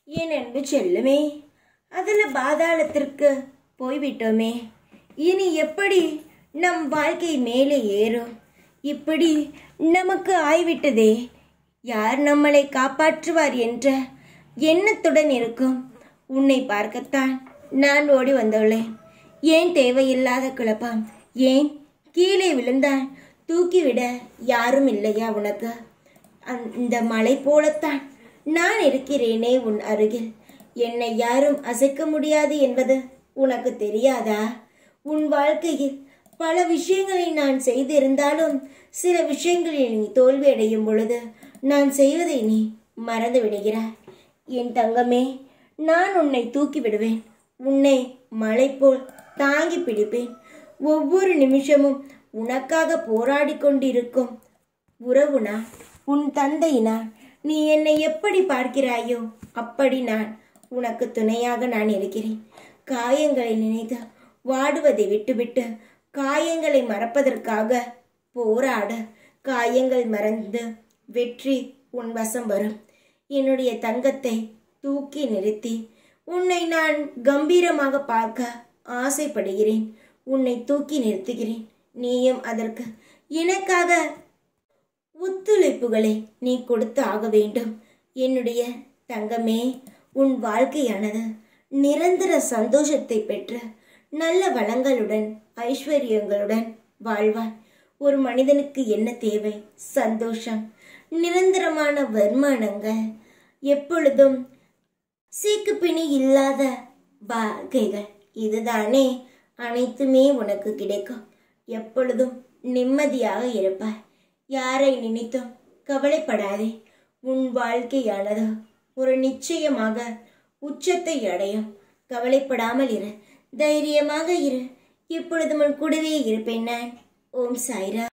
என் அன்பு செல்லுமே அதில் பாதாளத்திற்கு போய்விட்டோமே இனி எப்படி நம் வாழ்க்கை மேலே ஏறும் இப்படி நமக்கு ஆய்விட்டதே யார் நம்மளை காப்பாற்றுவார் என்ற எண்ணத்துடன் இருக்கும் உன்னை பார்க்கத்தான் நான் ஓடி வந்துள்ளேன் ஏன் தேவையில்லாத குழப்பம் ஏன் கீழே விழுந்தால் தூக்கிவிட யாரும் இல்லையா உனக்கு அந்த மலை போலத்தான் நான் இருக்கிறேனே உன் அருகில் என்னை யாரும் அசைக்க முடியாது என்பது உனக்கு தெரியாதா உன் வாழ்க்கையில் பல விஷயங்களை நான் செய்திருந்தாலும் சில விஷயங்களில் நீ தோல்வி அடையும் பொழுது நான் செய்வதை நீ மறந்து விடுகிறாய் என் தங்கமே நான் உன்னை தூக்கி விடுவேன் உன்னை மலை போல் தாங்கி பிடிப்பேன் ஒவ்வொரு நிமிஷமும் உனக்காக போராடி கொண்டிருக்கும் உறவுனா உன் தந்தை நான் நீ என்னை எப்படி பார்க்கிறாயோ அப்படி நான் உனக்கு துணையாக நான் இருக்கிறேன் காயங்களை நினைத்து வாடுவதை விட்டுவிட்டு காயங்களை மறப்பதற்காக போராட காயங்கள் மறந்து வெற்றி உன் வசம் வரும் என்னுடைய தங்கத்தை தூக்கி நிறுத்தி உன்னை நான் கம்பீரமாக பார்க்க ஆசைப்படுகிறேன் உன்னை தூக்கி நிறுத்துகிறேன் நீயும் அதற்கு எனக்காக ஒத்துழைப்புகளை நீ கொடுத்து ஆக வேண்டும் என்னுடைய தங்கமே உன் வாழ்க்கையானது நிரந்தர சந்தோஷத்தை பெற்று நல்ல வளங்களுடன் ஐஸ்வர்யங்களுடன் வாழ்வாய் ஒரு மனிதனுக்கு என்ன தேவை சந்தோஷம் நிரந்தரமான வருமானங்கள் எப்பொழுதும் சீக்குப்பிணி இல்லாத வாழ்க்கைகள் இதுதானே அனைத்துமே உனக்கு கிடைக்கும் எப்பொழுதும் நிம்மதியாக இருப்பாய் யாரை நினைத்தும் கவலைப்படாதே உன் வாழ்க்கையானது ஒரு நிச்சயமாக உச்சத்தை அடையும் கவலைப்படாமல் இரு தைரியமாக இரு இப்பொழுது உன் கூடவே இருப்பேன் நான் ஓம் சாய்ரா